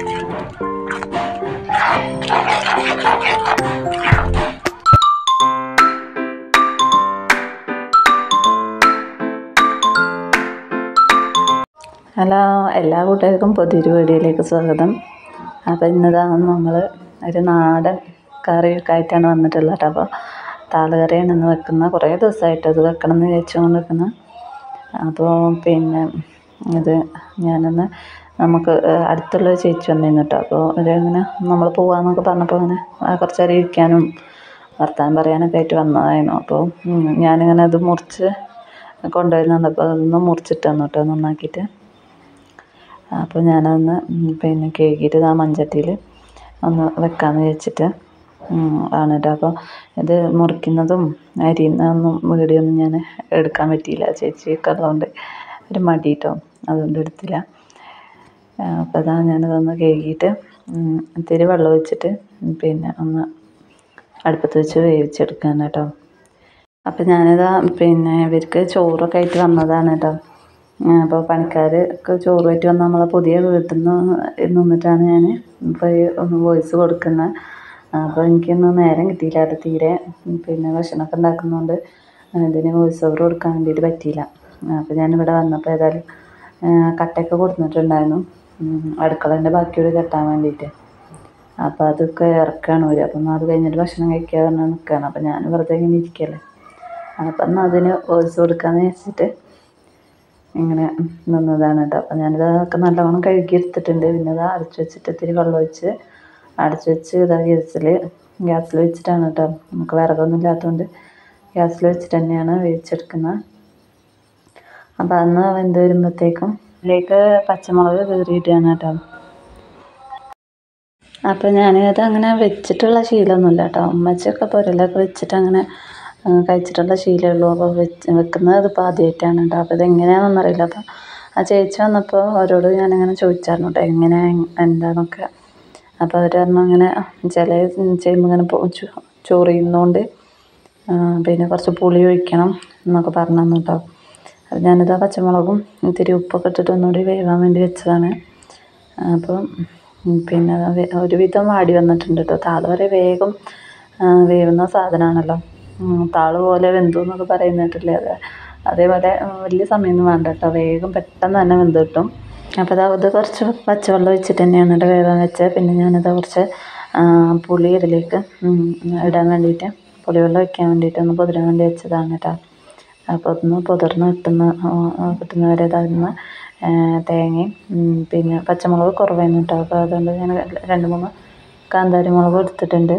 hello എല്ലാ കൂട്ടുകാർക്കും പുതിയൊരു വീഡിയോയിലേക്ക് സ്വാഗതം അപ്പോൾ ഇന്നതാ നമ്മൾ ഒരു നാടൻ കറിയൊക്കെ ആയിട്ടാണ് വന്നിട്ടുള്ളത് കേട്ടോ അപ്പോൾ താള് കറിയാണ് ഇന്ന് വെക്കുന്നത് കുറേ ദിവസമായിട്ട് അത് വെക്കണം എന്ന് വിചാരിച്ചുകൊണ്ട് നിൽക്കുന്നത് അപ്പോൾ പിന്നെ ഇത് ഞാനൊന്ന് നമുക്ക് അടുത്തുള്ള ഒരു ചേച്ചി വന്നിരുന്നു കേട്ടോ അപ്പോൾ ഇങ്ങനെ നമ്മൾ പോവാന്നൊക്കെ പറഞ്ഞപ്പോൾ അങ്ങനെ ആ കുറച്ച് നേരം ഇരിക്കാനും വർത്താനം പറയാനൊക്കെ ആയിട്ട് വന്നതായിരുന്നു അപ്പോൾ ഉം, ഞാനിങ്ങനെ അത് മുറിച്ച് കൊണ്ടുവരുന്നുണ്ട് അപ്പോൾ അതൊന്ന് മുറിച്ചിട്ട് തന്നു കേട്ടോ നന്നാക്കിയിട്ട് അപ്പോൾ ഞാനതൊന്ന് ഉം, പിന്നെ കഴുകിയിട്ട് ആ മൺചട്ടിയിൽ ഒന്ന് വെക്കാമെന്ന് വിചാരിച്ചിട്ട് ഉം, ആണ് കേട്ടോ അപ്പോൾ ഇത് മുറിക്കുന്നതും അരിയുന്നതൊന്നും വീഡിയോ ഒന്നും ഞാൻ എടുക്കാൻ പറ്റിയില്ല ചേച്ചിയൊക്കെ ഉള്ളതുകൊണ്ട് ഒരു മടി കേട്ടോ അതുകൊണ്ട് എടുത്തില്ല ആ, അപ്പോൾ അതാ ഞാനതൊന്ന് കഴുകിയിട്ട് ഉം, ഇത്തിരി വെള്ളം ഒഴിച്ചിട്ട് പിന്നെ ഒന്ന് അടുപ്പത്ത് വെച്ച് വേവിച്ചെടുക്കാൻ കേട്ടോ അപ്പം ഞാനിതാ പിന്നെ ഇവർക്ക് ചോറൊക്കെ ആയിട്ട് വന്നതാണ് കേട്ടോ അപ്പോൾ പണിക്കാർക്ക് ചോറുമായിട്ട് വന്ന നമ്മളെ പുതിയ വീട്ടിൽ നിന്ന് നിന്നിട്ടാണ് ഞാൻ ഇപ്പോൾ ഈ ഒന്ന് വോയിസ് കൊടുക്കുന്നത് അപ്പോൾ എനിക്കൊന്നും നേരം കിട്ടിയില്ല അത് തീരെ പിന്നെ ഭക്ഷണമൊക്കെ ഉണ്ടാക്കുന്നതുകൊണ്ട് ഇതിന് വോയിസ് ഓവർ കൊടുക്കാൻ വേണ്ടിയിട്ട് പറ്റിയില്ല അപ്പോൾ ഞാനിവിടെ വന്നപ്പോൾ ഏതായാലും ആ, കട്ടയൊക്കെ കൊടുത്തിട്ടുണ്ടായിരുന്നു അടുക്കളേൻ്റെ ബാക്കിയോട് കെട്ടാൻ വേണ്ടിയിട്ട് അപ്പോൾ അതൊക്കെ ഇറക്കുകയാണ് വരിക അപ്പം അത് കഴിഞ്ഞിട്ട് ഭക്ഷണം കഴിക്കാതെ തന്നെ നിൽക്കുകയാണ് അപ്പം ഞാൻ വെറുതെ ഇങ്ങനെ ഇരിക്കല്ലേ അപ്പം എന്നാൽ അതിന് വോയിസ് കൊടുക്കാമെന്ന് വെച്ചിട്ട് ഇങ്ങനെ നിന്നതാണ് കേട്ടോ അപ്പം ഞാനിത് അതൊക്കെ നല്ലവണ്ണം കഴുകി എടുത്തിട്ടുണ്ട് പിന്നെ ഇത് അടച്ചു വെച്ചിട്ട് ഇത്തിരി വെള്ളം ഒഴിച്ച് അടച്ചു വെച്ച് ഇതാ ഗ്യാസിൽ ഗ്യാസിൽ വെച്ചിട്ടാണ് കേട്ടോ നമുക്ക് വിറകൊന്നും ഇല്ലാത്തതുകൊണ്ട് ഗ്യാസിൽ വെച്ചിട്ട് തന്നെയാണ് വേവിച്ചെടുക്കുന്നത് അപ്പം അന്ന് വെന്ത് വരുമ്പോഴത്തേക്കും ഇതിലേക്ക് പച്ചമുളക് കീറിയിട്ടാണ് കേട്ടോ അപ്പം ഞാനത് അങ്ങനെ വെച്ചിട്ടുള്ള ശീലമൊന്നുമില്ല കേട്ടോ ഉമ്മച്ചൊക്കെ പുരലൊക്കെ വെച്ചിട്ട് അങ്ങനെ ആ, കഴിച്ചിട്ടുള്ള ശീലമുള്ളൂ അപ്പോൾ വെച്ച് വെക്കുന്നത് ഇതിപ്പോൾ ആദ്യമായിട്ടാണ് കേട്ടോ അപ്പോൾ ഇതെങ്ങനെയാണെന്നൊന്നും അറിയില്ല അപ്പോൾ ആ ചേച്ചി വന്നപ്പോൾ അവരോട് ഞാനിങ്ങനെ ചോദിച്ചായിരുന്നു കേട്ടോ എങ്ങനെ എന്താന്നൊക്കെ അപ്പോൾ അവർ പറഞ്ഞു അങ്ങനെ ചില ചെയ്യുമ്പോൾ ഇങ്ങനെ പോ- ചോ- ചോറിയുന്നതുകൊണ്ട് ആ, പിന്നെ കുറച്ച് പുളി ഒഴിക്കണം എന്നൊക്കെ പറഞ്ഞു തന്നു കേട്ടോ അപ്പോൾ ഞാനിത് ആ പച്ചമുളകും ഇത്തിരി ഉപ്പൊക്കെ ഇട്ടിട്ട് ഒന്നുകൂടി വേവാൻ വേണ്ടി വെച്ചതാണ് അപ്പം ഉം, പിന്നെ അത് വേ- ഒരുവിധം വാടി വന്നിട്ടുണ്ട് കേട്ടോ താള് വരെ വേഗം ആ, വേവുന്ന സാധനമാണല്ലോ ഉം, താള് പോലെ വെന്തു എന്നൊക്കെ പറയുന്ന കേട്ടില്ലേ അത് അതേപോലെ ഉം, വലിയ സമയമൊന്നും വേണ്ട കേട്ടോ വേഗം പെട്ടെന്ന് തന്നെ വെന്ത് കിട്ടും അപ്പോൾ അത് അത് കുറച്ച് പച്ചവെള്ളം ഒഴിച്ചിട്ട് തന്നെയാണ് കേട്ടോ വേവാൻ വെച്ചത് പിന്നെ ഞാനത് കുറച്ച് ആ, പുളി ഇതിലേക്ക് ഉം, ഇടാൻ വേണ്ടിയിട്ട് പുളിവെള്ളം ഒഴിക്കാൻ വേണ്ടിയിട്ട് ഒന്ന് പൊതിരാൻ വേണ്ടി വെച്ചതാണ് കേട്ടോ അപ്പോൾ ഒന്ന് പുതിർന്ന് കിട്ടുന്ന കിട്ടുന്നവരെ അതൊന്ന് തേങ്ങയും ഉം, പിന്നെ പച്ചമുളക് കുറവായിരുന്നു കേട്ടോ അപ്പോൾ അതുകൊണ്ട് ഞാൻ രണ്ട് മൂന്ന് കാന്താരി മുളക് എടുത്തിട്ടുണ്ട്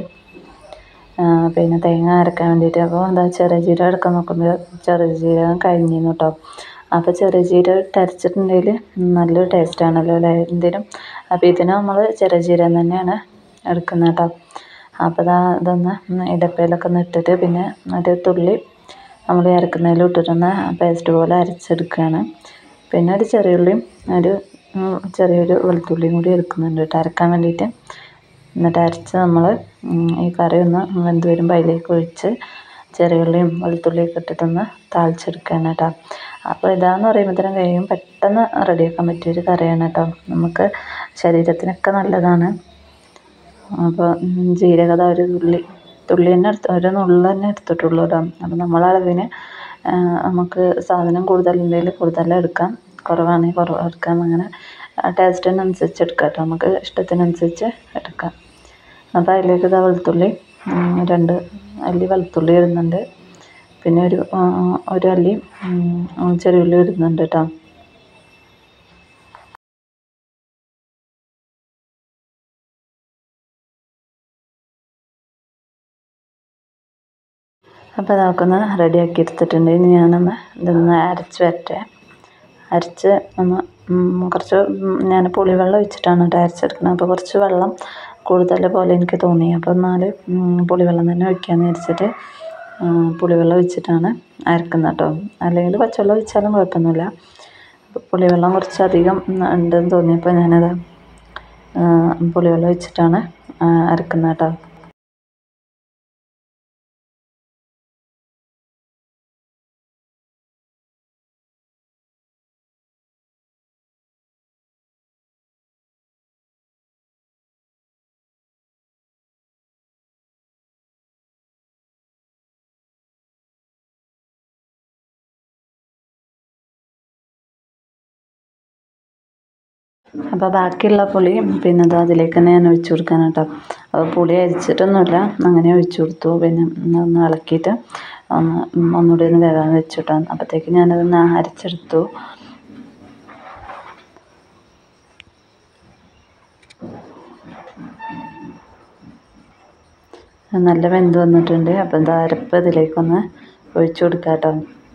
ആ, പിന്നെ തേങ്ങ അരക്കാൻ വേണ്ടിയിട്ട് അപ്പോൾ എന്താ ചെറിയ ജീരകം എടുക്കാൻ നോക്കുമ്പോൾ ചെറിയ ജീരകം കഴിഞ്ഞിരുന്നു കേട്ടോ അപ്പോൾ ചെറിയ ജീരകം ഇട്ട് അരച്ചിട്ടുണ്ടെങ്കിൽ നല്ലൊരു ടേസ്റ്റ് ആണല്ലോ അല്ലേ എന്തിനും അപ്പോൾ ഇതിന് നമ്മൾ ചെറിയ ജീരകം തന്നെയാണ് എടുക്കുന്നത് കേട്ടോ അപ്പോൾ ഇതാ ഇതൊന്ന് ഇടപ്പയിലൊക്കെ ഒന്ന് ഇട്ടിട്ട് പിന്നെ ഒരു തുള്ളി നമ്മൾ അരക്കുന്നതിൽ ഇട്ടിട്ടൊന്ന് പേസ്റ്റ് പോലെ അരച്ചെടുക്കുകയാണ് പിന്നെ ഒരു ചെറിയ ഉള്ളിയും ഒരു ഉം, ചെറിയൊരു വെളുത്തുള്ളിയും കൂടി എടുക്കുന്നുണ്ട് കേട്ടോ അരക്കാൻ വേണ്ടിയിട്ട് എന്നിട്ട് അരച്ച് നമ്മൾ ഈ കറി ഒന്ന് വെന്ത് വരുമ്പോൾ അതിലേക്ക് ഒഴിച്ച് ചെറിയ ഉള്ളിയും വെളുത്തുള്ളിയൊക്കെ ഇട്ടിട്ടൊന്ന് താളിച്ചെടുക്കുകയാണ് കേട്ടോ അപ്പോൾ ഇതാന്ന് പറയുമ്പോഴത്തേനും കഴിയും പെട്ടെന്ന് റെഡിയാക്കാൻ പറ്റിയൊരു കറിയാണ് കേട്ടോ നമുക്ക് ശരീരത്തിനൊക്കെ നല്ലതാണ് അപ്പോൾ ഉം, ജീരകത ഒരു തുള്ളി തുള്ളി തന്നെ എടുത്ത് ഒരു നുള്ളു തന്നെ എടുത്തിട്ടുള്ളൂ കേട്ടോ അപ്പോൾ നമ്മളെ അളവിന് ആ, നമുക്ക് സാധനം കൂടുതൽ എന്തെങ്കിലും കൂടുതൽ എടുക്കാം കുറവാണെങ്കിൽ കുറവ് എടുക്കാം അങ്ങനെ ടേസ്റ്റിനനുസരിച്ച് എടുക്കാം കേട്ടോ നമുക്ക് ഇഷ്ടത്തിനനുസരിച്ച് എടുക്കാം അപ്പോൾ അതിലേക്ക് ഇതാ വെളുത്തുള്ളി ഉം, രണ്ട് അല്ലി വെളുത്തുള്ളി ഇടുന്നുണ്ട് പിന്നെ ഒരു ആ, ഒരു അല്ലി ഉം, ചെറിയുള്ളി ഇടുന്നുണ്ട് കേട്ടോ അപ്പോൾ അതൊക്കെ ഒന്ന് റെഡിയാക്കി എടുത്തിട്ടുണ്ട് ഇനി ഞാനൊന്ന് ഇതൊന്ന് അരച്ച് വരട്ടെ അരച്ച് ഒന്ന് ഉം, കുറച്ച് ഉം, ഞാൻ പുളിവെള്ളം ഒഴിച്ചിട്ടാണ് കേട്ടോ അരച്ചെടുക്കുന്നത് അപ്പോൾ കുറച്ച് വെള്ളം കൂടുതൽ പോലെ എനിക്ക് തോന്നി അപ്പോൾ എന്നാൽ ഉം, പുളിവെള്ളം തന്നെ ഒഴിക്കാമെന്ന് വിചാരിച്ചിട്ട് ഉം, പുളിവെള്ളം ഒഴിച്ചിട്ടാണ് അരക്കുന്നത് കേട്ടോ അല്ലെങ്കിൽ പച്ചവെള്ളം ഒഴിച്ചാലും കുഴപ്പമൊന്നുമില്ല അപ്പോൾ പുളിവെള്ളം കുറച്ചധികം ഉം, ഉണ്ടെന്ന് തോന്നിയപ്പോൾ ഞാനത് ആ, പുളിവെള്ളം ഒഴിച്ചിട്ടാണ് ആ, അരക്കുന്നത് കേട്ടോ അപ്പോൾ ബാക്കിയുള്ള പുളി പിന്നെ അത് അതിലേക്ക് തന്നെ ഞാൻ ഒഴിച്ചു കൊടുക്കാൻ കേട്ടോ അപ്പോൾ പുളി അരിച്ചിട്ടൊന്നുമില്ല അങ്ങനെ ഒഴിച്ചു കൊടുത്തു പിന്നെ ഒന്ന് ഇളക്കിയിട്ട് ഒന്ന് ഒന്നുകൂടി ഒന്ന് വേവാൻ വെച്ചു കേട്ടോ അപ്പോഴത്തേക്ക് ഞാനതൊന്ന് അരച്ചെടുത്തു നല്ല വെന്ത് വന്നിട്ടുണ്ട് അപ്പോൾ എന്താ അരപ്പ് ഇതിലേക്കൊന്ന് ഒഴിച്ചു കൊടുക്കാം കേട്ടോ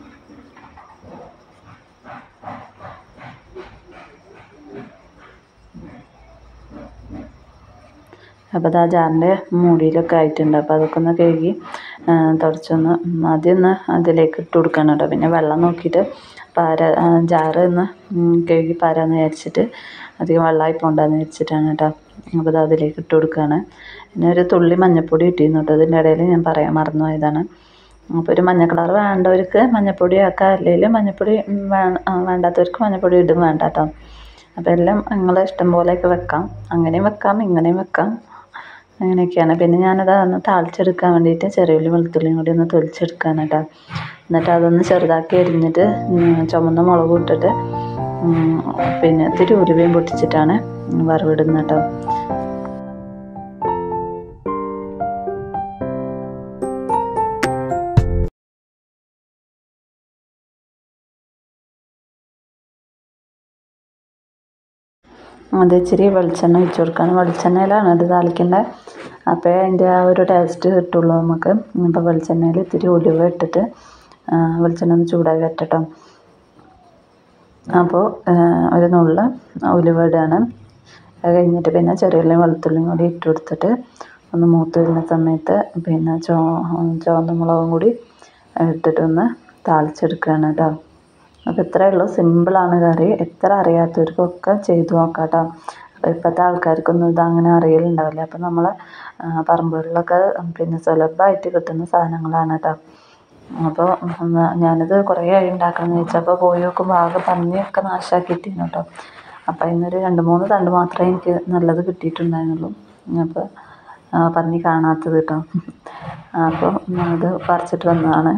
അപ്പോൾ അത് ആ ജാറിൻ്റെ മൂടിയിലൊക്കെ ആയിട്ടുണ്ട് അപ്പോൾ അതൊക്കെ ഒന്ന് കഴുകി തുടച്ചൊന്ന് ആദ്യം ഒന്ന് അതിലേക്ക് ഇട്ട് കൊടുക്കണം കേട്ടോ പിന്നെ വെള്ളം നോക്കിയിട്ട് പാര ജാറ് ഒന്ന് കഴുകി പാരാന്ന് വിചാരിച്ചിട്ട് അധികം വെള്ളമായി പോകണ്ടെന്ന് വിചാരിച്ചിട്ടാണ് കേട്ടോ അപ്പോൾ അത് അതിലേക്ക് ഇട്ട് കൊടുക്കുകയാണ് പിന്നെ ഒരു തുള്ളി മഞ്ഞൾപ്പൊടി ഇട്ടിരുന്നു കേട്ടോ ഇതിൻ്റെ ഇടയിൽ ഞാൻ പറയാൻ മറന്നു പോയതാണ് അപ്പോൾ ഒരു മഞ്ഞ കളർ വേണ്ടവർക്ക് മഞ്ഞൾപ്പൊടി ആക്കാം അല്ലെങ്കിൽ മഞ്ഞൾപ്പൊടി വേണ്ടാത്തവർക്ക് മഞ്ഞൾപ്പൊടി ഇടും വേണ്ട കേട്ടോ അപ്പോൾ എല്ലാം നിങ്ങളെ ഇഷ്ടം പോലെയൊക്കെ വെക്കാം അങ്ങനെയും വെക്കാം ഇങ്ങനെയും വെക്കാം അങ്ങനെയൊക്കെയാണ് പിന്നെ ഞാനത് ഒന്ന് താളിച്ചെടുക്കാൻ വേണ്ടിയിട്ട് ചെറിയുള്ളി വെളുത്തുള്ളിയും കൂടി ഒന്ന് തൊലിച്ചെടുക്കാൻ കേട്ടോ എന്നിട്ട് അതൊന്ന് ചെറുതാക്കി അരിഞ്ഞിട്ട് ചുമന്ന മുളക് ഇട്ടിട്ട് പിന്നെ ഇത്തിരി ഉരുവയും പൊട്ടിച്ചിട്ടാണ് വറവിടുന്നത് കേട്ടോ അത് ഇച്ചിരി വെളിച്ചെണ്ണ ഒഴിച്ച് കൊടുക്കണം വെളിച്ചെണ്ണയിലാണ് ഇത് താളിക്കേണ്ടത് അപ്പോൾ അതിൻ്റെ ആ ഒരു ടേസ്റ്റ് കിട്ടുള്ളൂ നമുക്ക് അപ്പോൾ വെളിച്ചെണ്ണയിൽ ഇത്തിരി ഉലുവ ഇട്ടിട്ട് വെളിച്ചെണ്ണ ഒന്ന് ചൂടായി വരട്ടെ അപ്പോൾ ഒരു നുള്ള് ഉലുവ ഇടുകയാണ് അത് കഴിഞ്ഞിട്ട് പിന്നെ ചെറിയുള്ളിയും വെളുത്തുള്ളിയും കൂടി ഇട്ട് കൊടുത്തിട്ട് ഒന്ന് മൂത്ത് വരുന്ന സമയത്ത് പിന്നെ ചോ ചുവന്ന മുളകും കൂടി ഇട്ടിട്ടൊന്ന് താളിച്ചെടുക്കുകയാണ് കേട്ടോ അപ്പോൾ ഇത്രയേ ഉള്ളൂ സിമ്പിളാണ് കറി എത്ര അറിയാത്തവർക്കൊക്കെ ചെയ്തു നോക്കാം കേട്ടോ അപ്പോൾ ഇപ്പോഴത്തെ ആൾക്കാർക്കൊന്നും ഇത് അങ്ങനെ അറിയലുണ്ടാവില്ല അപ്പോൾ നമ്മൾ പറമ്പുകളിലൊക്കെ പിന്നെ സുലഭമായിട്ട് കിട്ടുന്ന സാധനങ്ങളാണ് കേട്ടോ അപ്പോൾ ഞാനിത് കുറേ ആയി ഉണ്ടാക്കാമെന്ന് വെച്ചപ്പോൾ പോയി നോക്കുമ്പോൾ ആകെ പന്നിയൊക്കെ നാശമാക്കിയിട്ടിരുന്നു കേട്ടോ അപ്പോൾ ഇന്നൊരു രണ്ട് മൂന്ന് തണ്ട് മാത്രമേ എനിക്ക് നല്ലത് കിട്ടിയിട്ടുണ്ടായിരുന്നുള്ളൂ അപ്പോൾ പന്നി കാണാത്തത് കേട്ടോ അപ്പോൾ അത് പറിച്ചിട്ട് വന്നതാണ്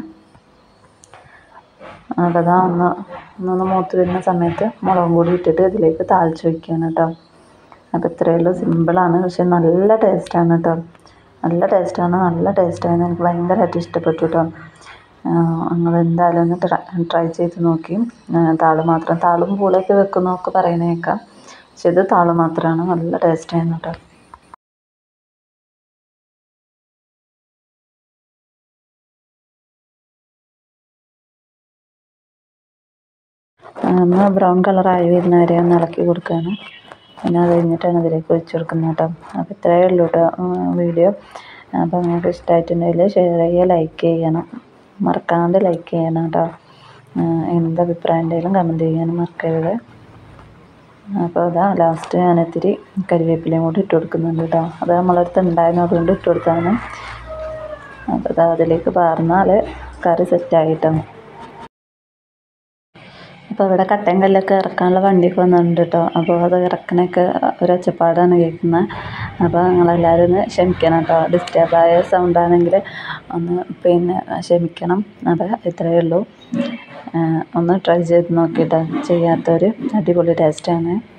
അപ്പോൾ അതാ ഒന്ന് ഒന്നൊന്ന് മൂത്ത് വരുന്ന സമയത്ത് മുളകും പൊടി ഇട്ടിട്ട് ഇതിലേക്ക് താളിച്ച് വയ്ക്കുകയാണ് കേട്ടോ അപ്പോൾ ഇത്രയേ ഉള്ളൂ സിമ്പിളാണ് പക്ഷെ നല്ല ടേസ്റ്റാണ് കേട്ടോ നല്ല ടേസ്റ്റാണ് നല്ല ടേസ്റ്റാണ് എനിക്ക് ഭയങ്കരമായിട്ട് ഇഷ്ടപ്പെട്ടു കേട്ടോ നിങ്ങൾ എന്തായാലും ഒന്ന് ട്രൈ ചെയ്ത് നോക്കി താള് മാത്രം താളും പൂളയൊക്കെ വെക്കുന്നതൊക്കെ പറയുന്നത് കേൾക്കാം പക്ഷെ ഇത് താള് മാത്രമാണ് നല്ല ടേസ്റ്റായിരുന്നു കേട്ടോ ഒന്ന് ബ്രൗൺ കളറായി വരുന്ന വരെ ഒന്ന് ഇളക്കി കൊടുക്കുകയാണ് പിന്നെ അത് കഴിഞ്ഞിട്ടാണ് ഇതിലേക്ക് ഒഴിച്ച് കൊടുക്കുന്നത് കേട്ടോ അപ്പോൾ ഇത്രയേ ഉള്ളൂ കേട്ടോ വീഡിയോ അപ്പോൾ നിങ്ങൾക്ക് ഇഷ്ടമായിട്ടുണ്ടെങ്കിൽ ഷെയർ ചെയ്യുക ലൈക്ക് ചെയ്യണം മറക്കാണ്ട് ലൈക്ക് ചെയ്യണം കേട്ടോ എന്ത് അഭിപ്രായം ഉണ്ടെങ്കിലും കമൻറ്റ് ചെയ്യാനും മറക്കരുത് അപ്പോൾ അതാ ലാസ്റ്റ് ഞാൻ ഇത്തിരി കരിവേപ്പിലയും കൂടി ഇട്ട് കൊടുക്കുന്നുണ്ട് കേട്ടോ അത് നമ്മളടുത്ത് ഉണ്ടായിരുന്നു അതുകൊണ്ട് ഇട്ട് കൊടുത്താണ് അപ്പോൾ അത് അതിലേക്ക് പാർന്നാൽ കറി സെറ്റായിട്ടോ അപ്പോൾ ഇവിടെ കട്ടയും കല്ലൊക്കെ ഇറക്കാനുള്ള വണ്ടിയൊക്കെ വന്നിട്ടുണ്ട് കേട്ടോ അപ്പോൾ അത് ഇറക്കണൊക്കെ ഒരു ഒച്ചപ്പാടാണ് കേൾക്കുന്നത് അപ്പോൾ നിങ്ങളെല്ലാവരും ഒന്ന് ക്ഷമിക്കണം കേട്ടോ ഡിസ്റ്റർബായ സൗണ്ടാണെങ്കിൽ ഒന്ന് പിന്നെ ക്ഷമിക്കണം അപ്പോൾ ഇത്രയേ ഉള്ളൂ ഒന്ന് ട്രൈ ചെയ്ത് നോക്കിയിട്ട് ചെയ്യാത്തൊരു അടിപൊളി ടേസ്റ്റാണ്